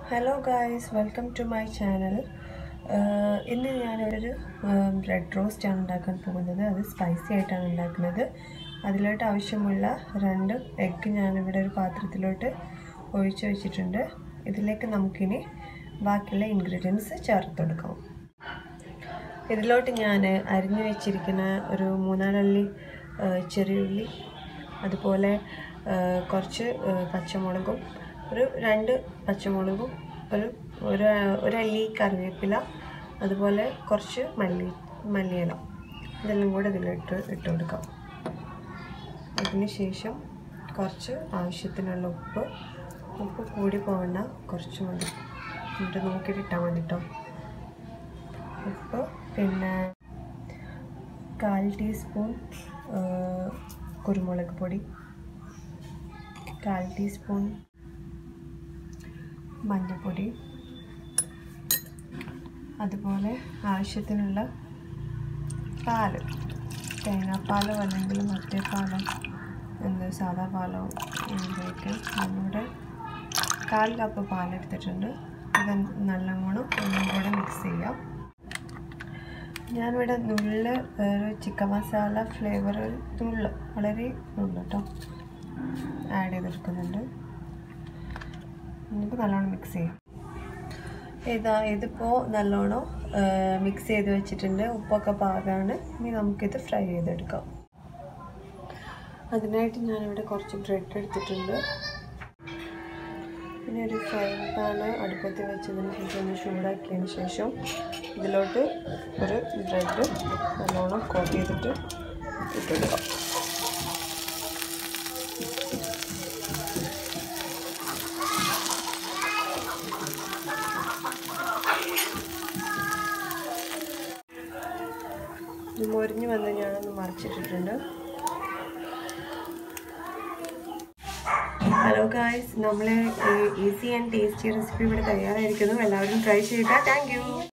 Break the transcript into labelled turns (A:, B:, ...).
A: hello guys welcome to my channel ഇന്ന് ഞാനിവിടെ ഒരു ബ്രെഡ് റോസ്റ്റ് ആണ് ഉണ്ടാക്കാൻ പോകുന്നത് അത് സ്പൈസി ആയിട്ടാണ് ഉണ്ടാക്കുന്നത് അതിലോട്ട് ആവശ്യമുള്ള രണ്ട് എഗ്ഗ് ഞാനിവിടെ ഒരു പാത്രത്തിലോട്ട് ഒഴിച്ചു വെച്ചിട്ടുണ്ട് ഇതിലേക്ക് നമുക്കിനി ബാക്കിയുള്ള ഇൻഗ്രീഡിയൻസ് ചേർത്ത് കൊടുക്കാം ഇതിലോട്ട് ഞാൻ അരിഞ്ഞു വെച്ചിരിക്കുന്ന ഒരു മൂന്നാലള്ളി ചെറിയുള്ളി അതുപോലെ കുറച്ച് പച്ചമുളകും ഒരു രണ്ട് പച്ചമുളകും ഒരു ഒരു ഒരല്ലി കറിവേപ്പില അതുപോലെ കുറച്ച് മല്ലി മല്ലിയില ഇതെല്ലാം കൂടെ ഇതിലിട്ട് ഇട്ട് കൊടുക്കാം അതിന് ശേഷം കുറച്ച് ആവശ്യത്തിനുള്ള ഉപ്പ് ഉപ്പ് കൂടി പോകണ്ട കുറച്ച് മതി എന്നിട്ട് നോക്കിയിട്ട് ഇട്ടാൽ മതി കേട്ടോ ഉപ്പ് പിന്നെ കാൽ ടീസ്പൂൺ കുരുമുളക് പൊടി കാൽ ടീസ്പൂൺ മഞ്ഞൾപ്പൊടി അതുപോലെ ആവശ്യത്തിനുള്ള പാല് തേങ്ങാപ്പാലോ അല്ലെങ്കിൽ മറ്റേ പാലോ എന്ത് സാധാ പാലോ ഉപയോഗിക്കാം നമ്മുടെ കാൽ കപ്പ് പാലെടുത്തിട്ടുണ്ട് ഇത് നല്ലവണ്ണം ഒന്നും കൂടെ മിക്സ് ചെയ്യാം ഞാനിവിടെ നുള്ള് ഒരു ചിക്കൻ മസാല ഫ്ലേവർ നുള്ള് വളരെ നുള്ള് കേട്ടോ ആഡ് ചെയ്തെടുക്കുന്നുണ്ട് എന്നിട്ട് നല്ലോണം മിക്സ് ചെയ്യാം ഇതാ ഇതിപ്പോൾ നല്ലോണം മിക്സ് ചെയ്ത് വെച്ചിട്ടുണ്ട് ഉപ്പൊക്കെ പാകമാണ് ഇനി നമുക്കിത് ഫ്രൈ ചെയ്തെടുക്കാം അതിനായിട്ട് ഞാനിവിടെ കുറച്ച് ബ്രെഡ് എടുത്തിട്ടുണ്ട് പിന്നെ ഒരു ഫ്രൈ പാന് അടുപ്പത്ത് വെച്ചതിന് ശേഷം ഒന്ന് ചൂടാക്കിയതിന് ശേഷം ഇതിലോട്ട് ഒരു ബ്രെഡ് നല്ലോണം കോട്ട് ചെയ്തിട്ട് ഇട്ടെടുക്കാം ഇത് മൊരിഞ്ഞ് വന്ന് ഞാനൊന്ന് മറിച്ചിട്ടിട്ടുണ്ട് ഹലോ ഗായ്സ് നമ്മളെ ഈസി ആൻഡ് ടേസ്റ്റി റെസിപ്പി ഇവിടെ തയ്യാറായിരിക്കുന്നു എല്ലാവരും ട്രൈ ചെയ്യുക താങ്ക്